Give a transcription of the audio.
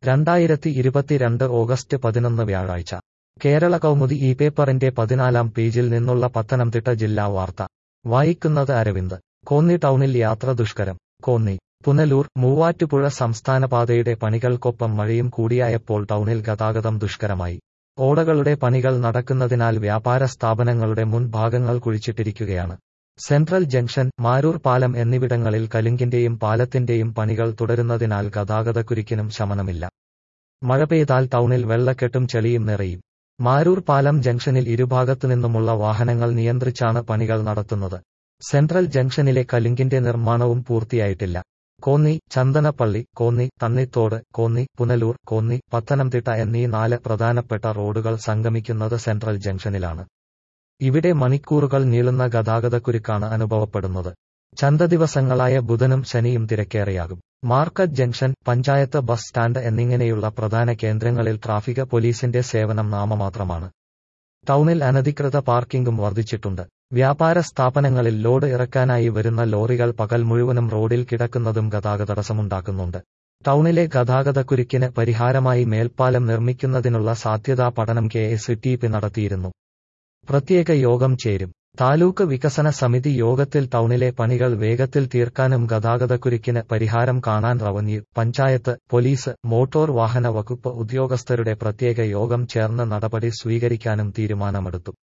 രണ്ടായിരത്തി ഇരുപത്തിരണ്ട് ഓഗസ്റ്റ് പതിനൊന്ന് വ്യാഴാഴ്ച കേരള കൗമുദി ഈ പേപ്പറിന്റെ പതിനാലാം പേജിൽ നിന്നുള്ള പത്തനംതിട്ട ജില്ലാ വാർത്ത വായിക്കുന്നത് അരവിന്ദ് കോന്നി ടൗണിൽ യാത്ര ദുഷ്കരം കോന്നി പുനലൂർ മൂവാറ്റുപുഴ സംസ്ഥാന പാതയുടെ പണികൾക്കൊപ്പം മഴയും കൂടിയായപ്പോൾ ടൗണിൽ ഗതാഗതം ദുഷ്കരമായി ഓടകളുടെ പണികൾ നടക്കുന്നതിനാൽ വ്യാപാര സ്ഥാപനങ്ങളുടെ മുൻഭാഗങ്ങൾ കുഴിച്ചിട്ടിരിക്കുകയാണ് സെൻട്രൽ ജംഗ്ഷൻ മാരൂർ പാലം എന്നിവിടങ്ങളിൽ കലുങ്കിന്റെയും പാലത്തിന്റെയും പണികൾ തുടരുന്നതിനാൽ ഗതാഗതക്കുരുക്കിനും ശമനമില്ല മഴ പെയ്താൽ ടൗണിൽ വെള്ളക്കെട്ടും ചെളിയും നിറയും മാരൂർ പാലം ജംഗ്ഷനിൽ ഇരുഭാഗത്തുനിന്നുമുള്ള വാഹനങ്ങൾ നിയന്ത്രിച്ചാണ് പണികൾ നടത്തുന്നത് സെൻട്രൽ ജംഗ്ഷനിലെ കലുങ്കിന്റെ നിർമ്മാണവും പൂർത്തിയായിട്ടില്ല കോന്നി ചന്ദനപ്പള്ളി കോന്നി തണ്ണിത്തോട് കോന്നി പുനലൂർ കോന്നി പത്തനംതിട്ട എന്നീ നാല് പ്രധാനപ്പെട്ട റോഡുകൾ സംഗമിക്കുന്നത് സെൻട്രൽ ജംഗ്ഷനിലാണ് ഇവിടെ മണിക്കൂറുകൾ നീളുന്ന ഗതാഗതക്കുരുക്കാണ് അനുഭവപ്പെടുന്നത് ചന്ത ദിവസങ്ങളായ ബുധനും ശനിയും തിരക്കേറെയാകും market junction panchayat bus stand എന്നിങ്ങനെയുള്ള പ്രധാന കേന്ദ്രങ്ങളിൽ ട്രാഫിക് പോലീസിന്റെ സേവനം നാമമാത്രമാണ് ടൗണിൽ അനധികൃത പാർക്കിംഗും വർദ്ധിച്ചിട്ടുണ്ട് വ്യാപാര സ്ഥാപനങ്ങളിൽ ലോഡ് ഇറക്കാനായി വരുന്ന ലോറികൾ പകൽ മുഴുവനും റോഡിൽ കിടക്കുന്നതും ഗതാഗതടസ്സമുണ്ടാക്കുന്നുണ്ട് ടൗണിലെ ഗതാഗതക്കുരുക്കിന് പരിഹാരമായി മേൽപ്പാലം നിർമ്മിക്കുന്നതിനുള്ള സാധ്യതാ പഠനം കെ എസ് നടത്തിയിരുന്നു പ്രത്യേക യോഗം ചേരും താലൂക്ക് വികസന സമിതി യോഗത്തിൽ ടൗണിലെ പണികൾ വേഗത്തിൽ തീർക്കാനും ഗതാഗതക്കുരുക്കിന് പരിഹാരം കാണാൻ റവന്യൂ പഞ്ചായത്ത് പോലീസ് മോട്ടോർ വാഹന വകുപ്പ് ഉദ്യോഗസ്ഥരുടെ പ്രത്യേക യോഗം ചേർന്ന് നടപടി സ്വീകരിക്കാനും തീരുമാനമെടുത്തു